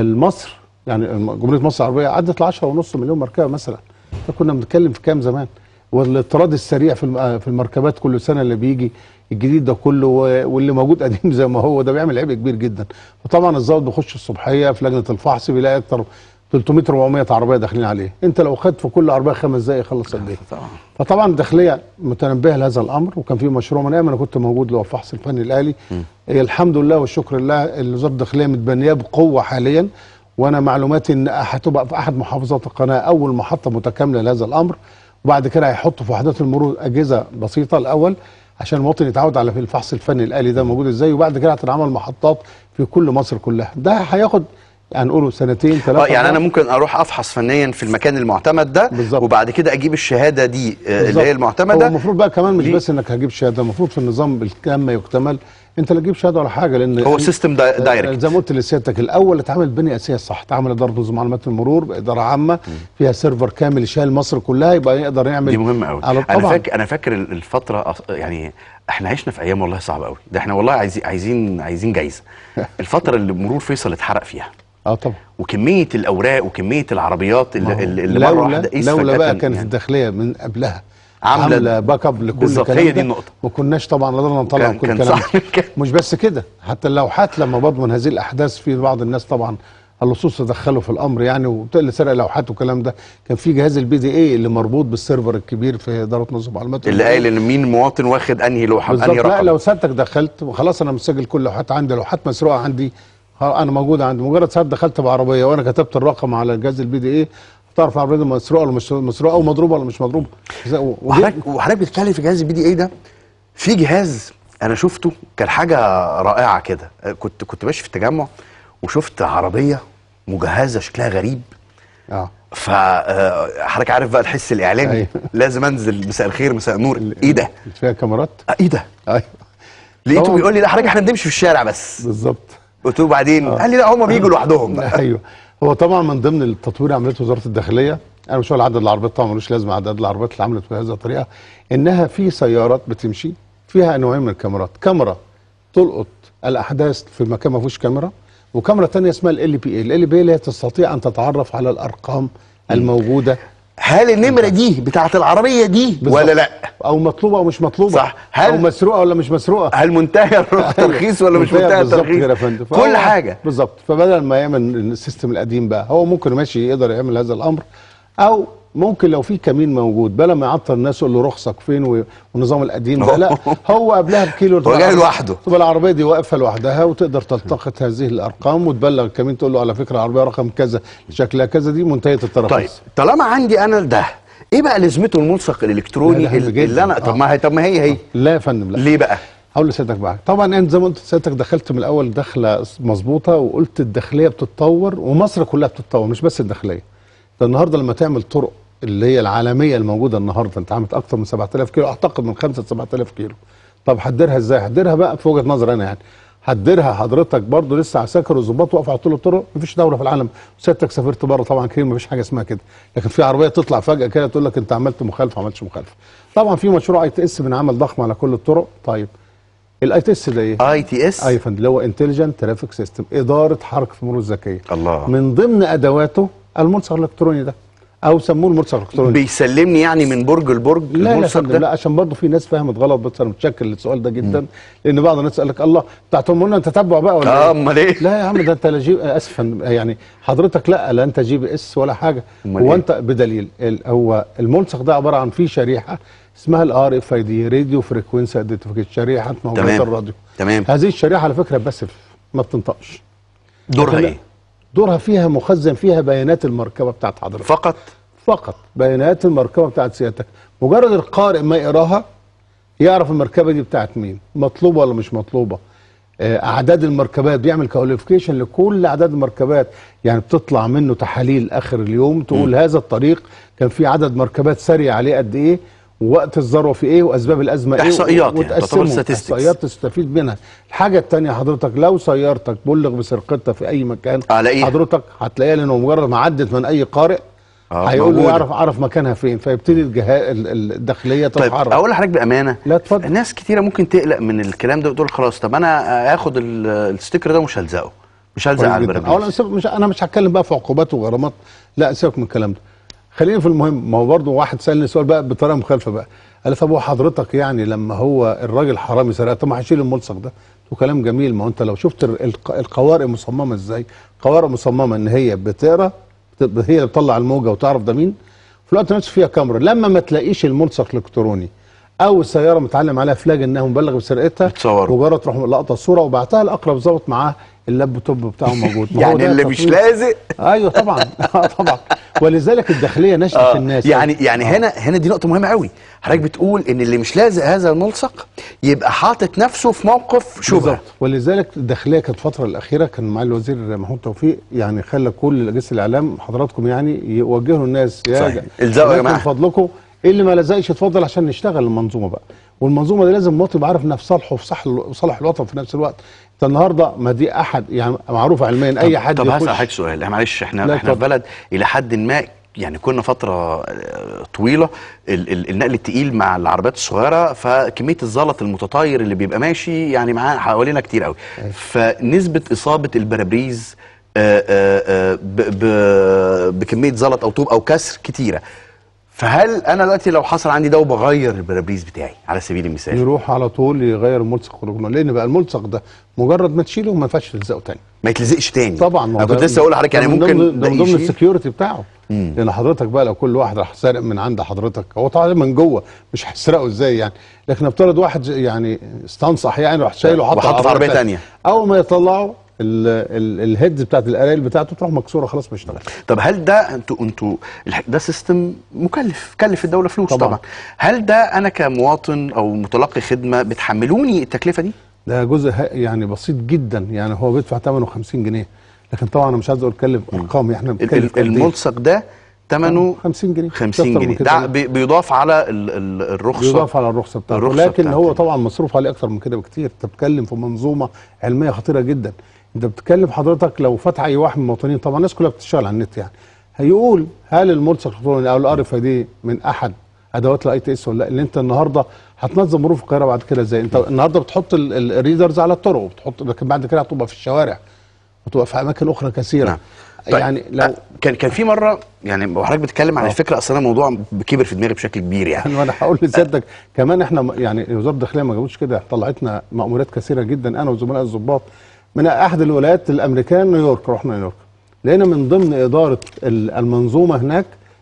مصر يعني جمهوريه مصر العربيه عدت ل 10 ونص مليون مركبه مثلا فكنا بنتكلم في كام زمان والاطراد السريع في الم- في المركبات كل سنه اللي بيجي الجديد ده كله و- واللي موجود قديم زي ما هو ده بيعمل عبء كبير جدا فطبعا الظابط بيخش الصبحيه في لجنه الفحص بيلاقي اكتر 300 400 عربيه داخلين عليه انت لو خدت في كل عربيه خمس دقائق يخلص قد ايه فطبعا الداخليه متنبهه لهذا الامر وكان في مشروع من ايام انا كنت موجود اللي هو الفحص الفني الالي إيه الحمد لله والشكر لله وزاره الداخليه متبنيه بقوه حاليا وانا معلوماتي ان هتبقى في احد محافظات القناه اول محطه متكامله لهذا الامر وبعد كده هيحطوا في وحدات المرور اجهزه بسيطه الاول عشان المواطن يتعود على الفحص الفني الالي ده موجود ازاي وبعد كده هتنعمل محطات في كل مصر كلها ده هياخد يعني نقوله سنتين ثلاثه اه يعني انا ممكن اروح افحص فنيا في المكان المعتمد ده بالزبط. وبعد كده اجيب الشهاده دي آه، اللي هي هو المعتمده المفروض بقى كمان مش دي- بس انك هتجيب شهاده المفروض في النظام بالكامل ما يكتمل انت لا تجيب شهاده ولا حاجه لان هو سيستم دا- دايركت. زي ما قلت لسيادتك الاول اتعمل بنيه اساسيه صح اتعمل اداره نظم معلومات المرور باداره عامه فيها سيرفر كامل يشيل مصر كلها يبقى يقدر يعمل دي مهمه قوي على انا طبعا فاكر انا فاكر الفتره أص- يعني احنا عشنا في ايام والله صعبه قوي ده احنا والله عايزين عايزين عايزين جايزه الفتره اللي مرور فيصل اتحرق فيها اه طبعا وكميه الاوراق وكميه العربيات ما هو اللي, اللي مره لولا واحده قيس لولا فجأة بقى كانت يعني. الداخليه من قبلها عاملة- عامله باك اب لكل بالظبط، الكلام هي دي ده. النقطة. ما كناش طبعا قدرنا نطلع كان- كل كان الكلام صح. ده. مش بس كده حتى اللوحات لما برضه من هذه الاحداث في بعض الناس طبعا اللصوص تدخلوا في الامر يعني وبتقل سرق لوحات والكلام ده كان في جهاز البي دي اي اللي مربوط بالسيرفر الكبير في اداره نظم معلومات اللي المرور. قايل ان مين مواطن واخد انهي لوحه بالظبط بانهي لا رقم لو سيادتك دخلت وخلاص انا مسجل كل لوحات عندي لوحات مسروقه عندي ها، انا موجوده عندي مجرد ساعات دخلت بعربيه وانا كتبت الرقم على جهاز البي دي اي تعرف العربيه دي مسروقه ولا مش مسروقه او مضروبه ولا مش مضروبه زي- ودي- وحضرتك وحضرتك بتتكلم في جهاز البي دي اي ده في جهاز انا شفته كان حاجه رائعه كده آه، كنت كنت ماشي في التجمع وشفت عربيه مجهزه شكلها غريب اه فحضرتك عارف بقى الحس الاعلامي أيوة. لازم انزل مساء الخير مساء النور ايه ده فيها كاميرات آه، ايه ده ايوه لقيته طبعاً. بيقول لي لا حضرتك احنا بنمشي في الشارع بس بالظبط قلت له بعدين قال لي لا هم بيجوا لوحدهم بقى ايوه هو طبعا من ضمن التطوير عمليه وزاره الداخليه انا مش هقول عدد العربيات طبعا ملوش لازمه عدد العربيات اللي عملت بهذه الطريقه انها في سيارات بتمشي فيها نوعين من الكاميرات كاميرا تلقط الاحداث في مكان ما فيهوش كاميرا وكاميرا ثانيه اسمها ال بي اي ال بي اي اللي هي تستطيع ان تتعرف على الارقام الموجوده هل النمره دي بتاعت العربيه دي بالظبط. ولا لا او مطلوبه او مش مطلوبه صح. هل- او مسروقه ولا مش مسروقه هل منتهي الترخيص ولا مش منتهي بالظبط الترخيص كده يا فندم كل فهو- حاجه بالظبط فبدل ما يعمل السيستم القديم بقى هو ممكن ماشي يقدر يعمل هذا الامر او ممكن لو في كمين موجود بلا ما يعطل الناس يقول له رخصك فين و- والنظام القديم ده لا هو قبلها بكيلو هو جاي لوحده. تبقى العربيه دي واقفه لوحدها وتقدر تلتقط هذه الارقام وتبلغ الكمين تقول له على فكره العربيه رقم كذا شكلها كذا دي منتهيه التراخيص طيب طالما عندي انا ده ايه بقى لازمته الملصق الالكتروني لا، ده اللي, جداً. اللي انا طب آه. ما هي طب ما هي هي لا يا فندم لا ليه بقى هقول لسيادتك بقى طبعا انت زي ما قلت سيادتك دخلت من الاول دخله مظبوطه وقلت الداخليه بتتطور ومصر كلها بتتطور مش بس الداخليه ده النهارده لما تعمل طرق اللي هي العالميه الموجوده النهارده انت عملت اكتر من 7000 كيلو اعتقد من 5 ل 7000 كيلو طب هتديرها ازاي هتديرها بقى في وجهه نظري انا يعني هتديرها حضرتك برضه لسه عساكر وظباط واقفه على طول الطرق مفيش دوله في العالم سيادتك سافرت بره طبعا كتير مفيش حاجه اسمها كده لكن في عربيه تطلع فجاه كده تقول لك انت عملت مخالفه ما عملتش مخالفه طبعا في مشروع اي تي اس بنعمل ضخم على كل الطرق طيب الاي تي اس ده ايه؟ اي تي اس اي يا فندم اللي هو انتليجنت ترافيك سيستم اداره حركه المرور الذكيه الله من ضمن ادواته الملصق الالكتروني ده او سموه الملصق الالكتروني بيسلمني يعني من برج لبرج لا لا يا الملصق فندم ده لا عشان برضه في ناس فهمت غلط بس انا متشكر للسؤال ده جدا لان بعض الناس قال لك الله بتاعتهم قلنا تتبع بقى ولا اه إيه؟ امال ايه لا يا عم ده انت لا جي اسف يا فندم، يعني حضرتك لا لا انت جي بي اس ولا حاجه أمال هو إيه؟ انت بدليل ال- هو الملصق ده عباره عن فيه شريحه اسمها الار اف اي دي راديو فريكوينسي ايدنتيفيكيشن شريحه موجات تمام. الراديو تمام هذه الشريحه على فكره بس ما بتنطقش دورها لكن ايه دورها فيها مخزن فيها بيانات المركبه بتاعت حضرتك فقط فقط بيانات المركبه بتاعت سيادتك مجرد القارئ ما يقراها يعرف المركبه دي بتاعت مين مطلوبه ولا مش مطلوبه آه، اعداد المركبات بيعمل كواليفيكيشن لكل اعداد المركبات يعني بتطلع منه تحاليل اخر اليوم تقول هذا الطريق كان في عدد مركبات ساريه عليه قد ايه ووقت الذروه في ايه واسباب الازمه ايه إحصائيات يعني، وتقسمهم. تعتبر statistics. احصائيات تستفيد منها الحاجه الثانيه حضرتك لو سيارتك بلغ بسرقتها في اي مكان ألاقيها. حضرتك هتلاقيها لانه مجرد ما عدت من اي قارئ آه، هيقول له موجودة. يعرف عرف مكانها فين فيبتدي الجهاز الداخليه طيب تتحرك اقول لحضرتك بامانه لا اتفضل ناس كتيره ممكن تقلق من الكلام ده وتقول خلاص طب انا هاخد ال- الستيكر ده ومش هلزقه مش هلزق على كويس جدا. البراميل اولا سيبك- مش انا مش هتكلم بقى في عقوبات وغرامات لا سيبك من الكلام ده خلينا في المهم ما هو برضه واحد سالني سؤال بقى بطريقه مخالفه بقى قال لي طب هو حضرتك يعني لما هو الراجل حرامي سرق طب ما هيشيل الملصق ده وكلام جميل ما هو انت لو شفت ال- الق- القوارئ مصممه ازاي قوارئ مصممه ان هي بتقرا بت- هي اللي بتطلع الموجه وتعرف ده مين في الوقت نفسه فيها كاميرا لما ما تلاقيش الملصق الالكتروني او السياره متعلم عليها فلاج انها مبلغ بسرقتها مجرد تروح لقطه الصوره وبعتها لاقرب ظابط معاه اللابتوب بتاعه موجود ما هو يعني ده اللي مش تطوير. لازق ايوه طبعا آه طبعا ولذلك الداخليه نشأت آه الناس يعني يعني هنا هنا دي نقطه مهمه قوي حضرتك بتقول ان اللي مش لازق هذا الملصق يبقى حاطط نفسه في موقف شبهه بالظبط ولذلك الداخليه كانت الفتره الاخيره كان مع الوزير محمود توفيق يعني خلى كل اجهزه الاعلام حضراتكم يعني يوجهوا الناس يا صحيح. ج- الزقوا يا لكن جماعة. فضلكم اللي ما لزقش اتفضل عشان نشتغل المنظومه بقى والمنظومه دي لازم المواطن يبقى عارف انها في صالحه وفي صالح صالح الوطن في نفس الوقت انت النهارده ما دي احد يعني معروف علميا اي طب- حد طب هسأل يخش حضرتك سؤال يعني معلش احنا لا، احنا في اتفضل. بلد الى حد ما يعني كنا فتره آه، طويله ال- ال- النقل التقيل مع العربيات الصغيره فكميه الزلط المتطاير اللي بيبقى ماشي يعني معاه حوالينا كتير قوي فنسبه اصابه البرابريز آه، آه، آه، ب- ب- بكميه زلط او طوب او كسر كتيره فهل انا دلوقتي لو حصل عندي ده وبغير البرابريز بتاعي على سبيل المثال يروح على طول يغير الملصق والرجل لان بقى الملصق ده مجرد ما تشيله ما ينفعش تلزقه تاني ما يتلزقش تاني طبعا ما هو انا كنت ده- لسه اقول لحضرتك يعني ده من ممكن ضمن ده ده من ضمن يشيل. السكيورتي بتاعه لان حضرتك بقى لو كل واحد راح سارق من عند حضرتك هو طبعا من جوه مش هيسرقه ازاي يعني لكن افترض واحد يعني استنصح يعني راح شايله وحطه وحطه في عربية تانية. اول ما يطلعوا الهيدز بتاعت القرايل بتاعته تروح مكسوره خلاص ما يشتغلش طب هل ده انتوا انتوا الح- ده سيستم مكلف كلف الدوله فلوس طبعاً. طبعا. طبعا هل ده انا كمواطن او متلقي خدمه بتحملوني التكلفه دي ده جزء ه- يعني بسيط جدا يعني هو بيدفع ثمنه 50 جنيه لكن طبعا انا مش عايز اقول اتكلم ارقام احنا ال- بنتكلم ال- في قد إيه؟ الملصق ده ثمنه 50 جنيه 50 أكتر من جنيه كده ده لا. بي- بيضاف على ال- ال- الرخصه بيضاف على الرخصه بتاعته الرخصة لكن بتاعته. هو طبعا مصروف عليه اكتر من كده بكتير انت بتتكلم في منظومه علميه خطيره جدا انت بتتكلم حضرتك لو فتح اي واحد من المواطنين طبعا الناس كلها بتشتغل على النت يعني هيقول هل الملصق الالكتروني او الار اف دي من احد ادوات الاي تي اس ولا لا اللي انت النهارده هتنظم مرور في القاهره بعد كده ازاي انت النهارده بتحط ال- ال- الريدرز على الطرق وبتحط لكن بعد كده هتبقى في الشوارع وتبقى في اماكن اخرى كثيره نعم. طيب يعني لو كان كان في مره يعني وحضرتك بتتكلم عن آه. الفكره اصلا الموضوع كبر في دماغي بشكل كبير يعني يعني وانا هقول لسيادتك كمان احنا م- يعني وزاره الداخليه ما جابوش كده طلعتنا مأمورات كثيره جدا انا وزملاء الضباط من احد الولايات الامريكان نيويورك رحنا نيويورك لقينا من ضمن اداره ال- المنظومه هناك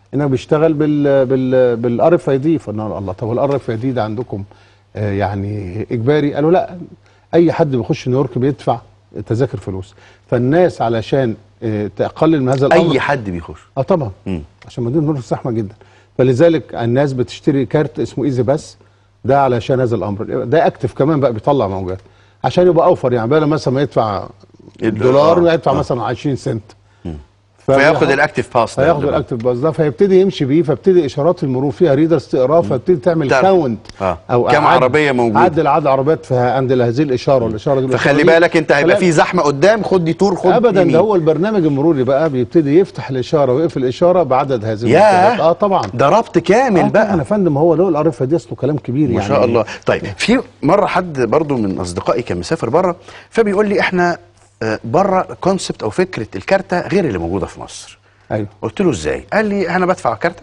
انه بيشتغل بال بال بالار اف اي دي فقلنا الله طب الار اف اي دي ده عندكم آه، يعني اجباري قالوا لا اي حد بيخش نيويورك بيدفع تذاكر فلوس فالناس علشان آه، تقلل من هذا الامر اي حد بيخش اه طبعا مم. عشان مدينه نيويورك زحمه جدا فلذلك الناس بتشتري كارت اسمه ايزي باس ده علشان هذا الامر ده اكتف كمان بقى بيطلع موجات عشان يبقى اوفر يعني بدل مثلا ما يدفع دولار آه، يدفع آه. مثلا 20 سنت فياخد الاكتيف باس ده فياخد اللي- الاكتف باس ده فيبتدي يمشي بيه فيبتدي اشارات المرور فيها ريدرز تقراه فيبتدي تعمل تعرف. كاونت اه او كم عد- عربيه موجوده عدل عدد عربيات في عند هذه الاشاره والاشاره دي فخلي والإشارة دي. بالك انت هيبقى فلا- في زحمه قدام خد دي تور خد ابدا يمين. ده هو البرنامج المروري بقى بيبتدي يفتح الاشاره ويقفل الاشاره بعدد هذه ياه. المرتبات. اه طبعا ده ربط كامل آه بقى طبعا يا فندم هو له الار اف دي اصله كلام كبير ما يعني شاء الله طيب في مره حد برضو من اصدقائي كان مسافر بره فبيقول لي احنا آه، بره كونسبت او فكره الكارته غير اللي موجوده في مصر ايوه قلت له ازاي قال لي انا بدفع كارته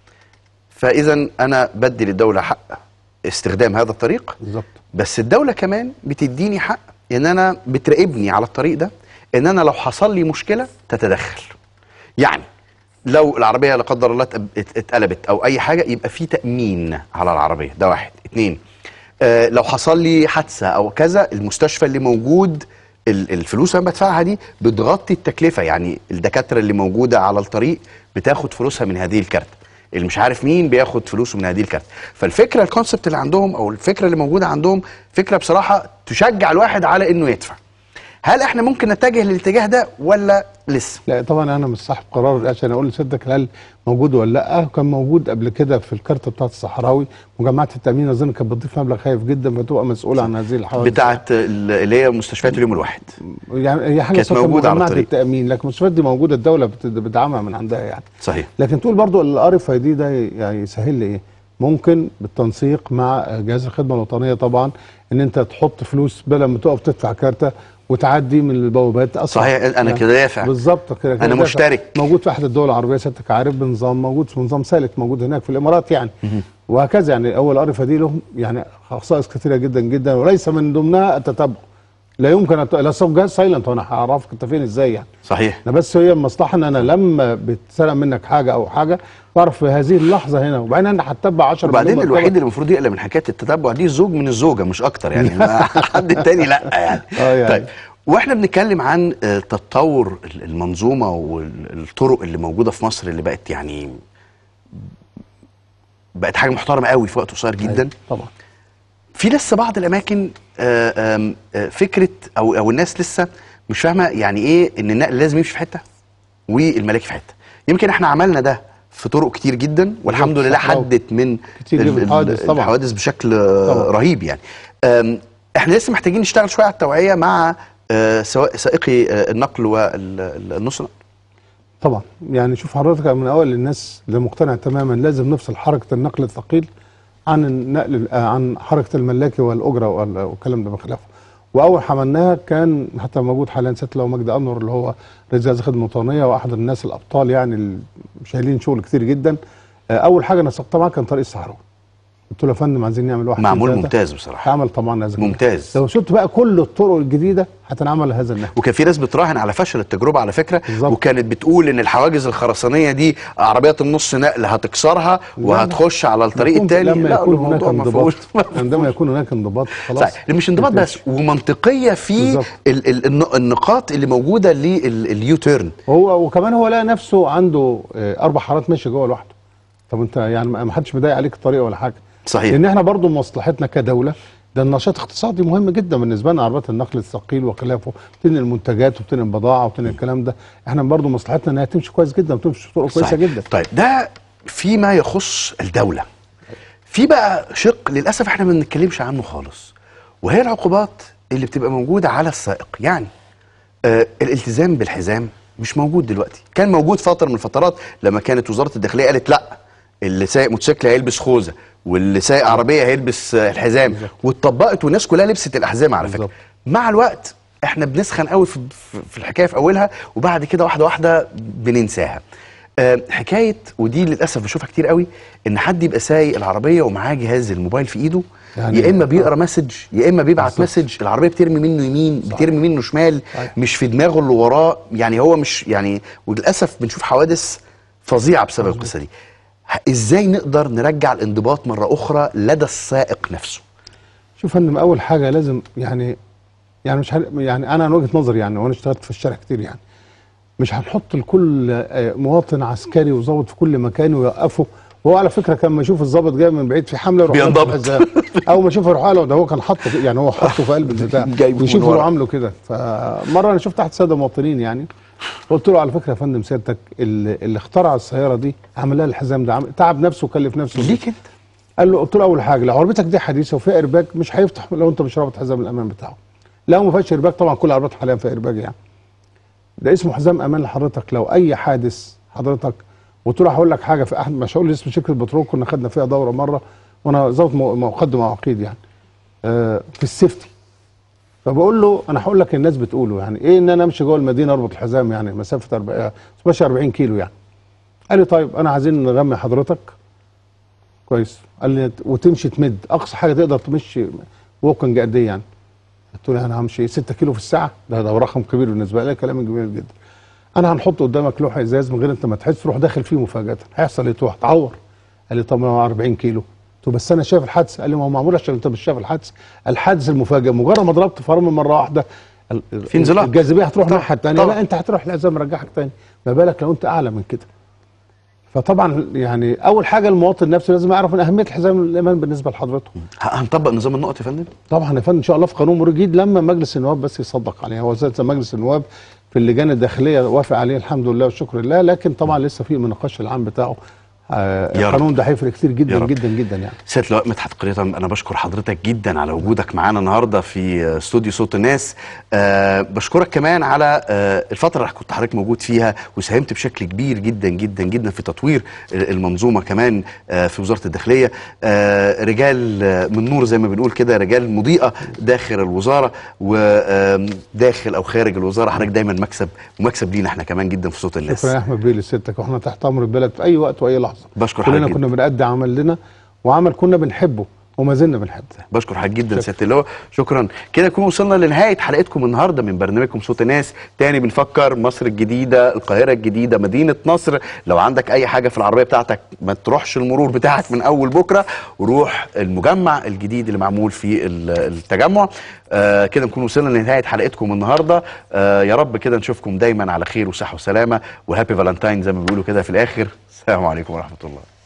فاذا انا بدي للدوله حق استخدام هذا الطريق بالظبط بس الدوله كمان بتديني حق ان انا بتراقبني على الطريق ده ان انا لو حصل لي مشكله تتدخل يعني لو العربيه لا قدر الله اتق- ات- اتقلبت او اي حاجه يبقى في تامين على العربيه ده واحد اتنين آه لو حصل لي حادثه او كذا المستشفى اللي موجود ال- الفلوس اللي انا بدفعها دي بتغطي التكلفه يعني الدكاتره اللي موجوده على الطريق بتاخد فلوسها من هذه الكارت اللي مش عارف مين بياخد فلوسه من هذه الكارت فالفكره الكونسبت اللي عندهم او الفكره اللي موجوده عندهم فكره بصراحه تشجع الواحد على انه يدفع هل احنا ممكن نتجه للاتجاه ده ولا لسه لا طبعا انا مش صاحب قرار عشان اقول لسيادتك هل موجود ولا لا كان موجود قبل كده في الكارته بتاعت الصحراوي مجمعه التامين اظن كانت بتضيف مبلغ خايف جدا فتبقى مسؤوله عن هذه الحوادث بتاعت ال- اللي هي مستشفيات اليوم الواحد يعني هي حاجه كانت اسمها موجودة على مجمعه الطريق. التامين لكن المستشفيات دي موجوده الدوله بت- بتدعمها من عندها يعني صحيح لكن تقول برضو الار اف اي دي ده يعني يسهل لي ايه ممكن بالتنسيق مع جهاز الخدمه الوطنيه طبعا ان انت تحط فلوس بدل ما تقف تدفع كارته وتعدي من البوابات اسرع صحيح، أنا كده دافع. بالظبط كده كده أنا دافع. مشترك. موجود في احد الدول العربيه سيادتك عارف بنظام موجود في نظام سالك موجود هناك في الامارات يعني وهكذا يعني اول ار اف دي لهم يعني خصائص كثيره جدا جدا وليس من ضمنها التتبع لا يمكن أت... لا صوب جهاز سايلنت وانا هعرفك انت فين ازاي يعني صحيح انا بس هي المصلحه ان انا لما بتسرق منك حاجه او حاجه تعرف في هذه اللحظه هنا وبعدين انا هتتبع 10 وبعدين مليون الوحيد مرتبة. اللي المفروض يقلق من حكايه التتبع دي الزوج من الزوجه مش اكتر يعني ما حد تاني لا يعني اه يعني طيب واحنا بنتكلم عن آه، تطور المنظومه والطرق اللي موجوده في مصر اللي بقت يعني بقت حاجه محترمه قوي في وقت قصير جدا طبعا في لسه بعض الاماكن آه، آم، آه، فكره او او الناس لسه مش فاهمه يعني ايه ان النقل لازم يمشي في حته والملاكي في حته يمكن احنا عملنا ده في طرق كتير جدا والحمد بالظبط، لله صحراوي. حدت من كتير ال- جدا ال- الحوادث طبعا. الحوادث بشكل آه، طبعا. رهيب يعني آم، احنا لسه محتاجين نشتغل شويه على التوعيه مع آه، سواء سائقي آه، النقل والنص نقل طبعا يعني شوف حضرتك أنا من اول الناس اللي مقتنع تماما لازم نفصل حركه النقل الثقيل عن النقل آه، عن حركه الملاكي والاجره وال- والكلام ده بخلافه واول حملناها كان حتى موجود حاليا سياده اللواء مجدي انور اللي هو رئيس جهاز الخدمه الوطنيه واحد الناس الابطال يعني اللي شايلين شغل كتير جدا آه، اول حاجه نسقتها معاه كان طريق الصحراوي قلت له يا فندم عايزين نعمل واحد معمول اتنين، تلاتة. ممتاز بصراحه هعمل طبعا هذا الكلام. ممتاز لو شفت بقى كل الطرق الجديده هتنعمل هذا النحو وكان في ناس بتراهن على فشل التجربه على فكره بالزبط. وكانت بتقول ان الحواجز الخرسانيه دي عربيات النص نقل هتكسرها وهتخش على الطريق يكون- التاني لما لا يكون هناك الموضوع ما انضباط فيهوش عندما يكون هناك انضباط خلاص صحيح مش انضباط بس ومنطقيه في ال ال الن- النقاط اللي موجوده لليو تيرن هو وكمان هو لقى نفسه عنده آه، اربع حارات ماشي جوه لوحده طب انت يعني ما ما حدش مضايق عليك الطريق ولا حاجه صحيح. لان احنا برضو مصلحتنا كدوله ده النشاط اقتصادي مهم جدا بالنسبه لنا عربيات النقل الثقيل وخلافه بتنقل منتجات وبتنقل بضاعه وبتنقل الكلام ده احنا برضو مصلحتنا انها تمشي كويس جدا وتمشي بطرق كويسه صحيح. جدا طيب ده فيما يخص الدوله في بقى شق للاسف احنا ما بنتكلمش عنه خالص وهي العقوبات اللي بتبقى موجوده على السائق يعني آه الالتزام بالحزام مش موجود دلوقتي كان موجود فتره من الفترات لما كانت وزاره الداخليه قالت لا اللي سايق موتوسيكل هيلبس خوذه واللي سايق عربيه هيلبس آه، الحزام واتطبقت والناس كلها لبست الاحزام على فكره مع الوقت احنا بنسخن قوي في, في- في الحكايه في اولها وبعد كده واحده واحده بننساها آه، حكايه ودي للاسف بشوفها كتير قوي ان حد يبقى سايق العربيه ومعاه جهاز الموبايل في ايده يعني- يا اما بيقرا مسج يا اما بيبعت بالظبط. مسج العربيه بترمي منه يمين بترمي منه شمال مش في دماغه اللي وراه يعني هو مش يعني وللاسف بنشوف حوادث فظيعه بسبب القصه دي ه- ازاي نقدر نرجع الانضباط مره اخرى لدى السائق نفسه شوف يا فندم اول حاجه لازم يعني يعني مش هن- يعني انا من وجهه نظري يعني وانا اشتغلت في الشارع كتير يعني مش هنحط لكل آه، مواطن عسكري وظابط في كل مكان ويوقفه وهو على فكره كان ما يشوف الظابط جاي من بعيد في حمله يروح بينضبط. واقف الحزام. اول ما يشوفه يروح له ده هو كان حاطه في- يعني هو حاطه في قلب البتاع جايبه من ويشوفه ورا. يروح عامله كده فمره انا شفت احد الساده المواطنين يعني قلت له على فكره يا فندم سيادتك اللي, اللي اخترع السياره دي عمل لها الحزام ده عمل تعب نفسه وكلف نفسه ليك انت قال له قلت له اول حاجه لو عربيتك دي حديثه وفيها ايرباج مش هيفتح لو انت مش رابط حزام الامان بتاعه لو ما فيهاش ايرباج طبعا كل العربيات حاليا فيها ايرباج يعني ده اسمه حزام امان لحضرتك لو اي حادث حضرتك قلت له هقول لك حاجه في احد مش هقول اسم شركه بترول كنا خدنا فيها دوره مره وانا ظابط مو- مقدم عقيد يعني آه في السيفتي فبقول له انا هقول لك الناس بتقوله يعني ايه ان انا امشي جوه المدينه اربط الحزام يعني مسافه 40 ماشي 40 كيلو يعني قال لي طيب انا عايزين نغمي حضرتك كويس قال لي وتمشي تمد اقصى حاجه تقدر تمشي ووكنج قد ايه يعني قلت له انا همشي 6 كيلو في الساعه ده ده رقم كبير بالنسبه لي كلام كبير جدا انا هنحط قدامك لوح ازاز من غير انت ما تحس تروح داخل فيه مفاجاه هيحصل ايه تروح تعور قال لي طب ما هو 40 كيلو قلت له بس انا شايف الحادث قال لي ما هو معمول عشان انت مش شايف الحادث الحادث المفاجئ مجرد ما ضربت فرامل مره واحده ال- في انزلاق. الجاذبيه هتروح الناحيه الثانيه طبعا. لا انت هتروح الحزام مرجعك تاني ما بالك لو انت اعلى من كده فطبعا يعني اول حاجه المواطن نفسه لازم يعرف ان اهميه الحزام الامان بالنسبه لحضرته ه- هنطبق نظام النقط يا فندم طبعا يا فندم ان شاء الله في قانون مرور جديد لما مجلس النواب بس يصدق عليه هو زي مجلس النواب في اللجان الداخليه وافق عليه الحمد لله والشكر لله لكن طبعا لسه في مناقشه العام بتاعه آه يا رب. القانون ده هيفرق كتير يا جدا رب. جدا جدا يعني سيادة اللواء مدحت قريطة أنا بشكر حضرتك جدا على وجودك معانا النهاردة في آه، استوديو صوت الناس أه بشكرك كمان على أه الفترة اللي كنت حضرتك موجود فيها وساهمت بشكل كبير جدا جدا جدا في تطوير المنظومة كمان أه في وزارة الداخلية أه رجال آه، من نور زي ما بنقول كده رجال مضيئة داخل الوزارة وداخل أو خارج الوزارة حضرتك دايما مكسب ومكسب لينا احنا كمان جدا في صوت الناس شكرا يا احمد بيه لسيادتك واحنا تحت امر البلد في اي وقت واي لحظه بشكر كلنا حضرتك كنا بنأدي عملنا وعمل كنا بنحبه وما زلنا بنحبه بشكر حضرتك جدا سياده اللواء شكرا كده نكون وصلنا لنهايه حلقتكم النهارده من برنامجكم صوت الناس تاني بنفكر مصر الجديده القاهره الجديده مدينه نصر لو عندك اي حاجه في العربيه بتاعتك ما تروحش المرور بتاعك من اول بكره وروح المجمع الجديد اللي معمول في ال- التجمع آه كده نكون وصلنا لنهايه حلقتكم النهارده آه يا رب كده نشوفكم دايما على خير وصحه وسلامه وهابي فالنتاين زي ما بيقولوا كده في الاخر السلام عليكم ورحمه الله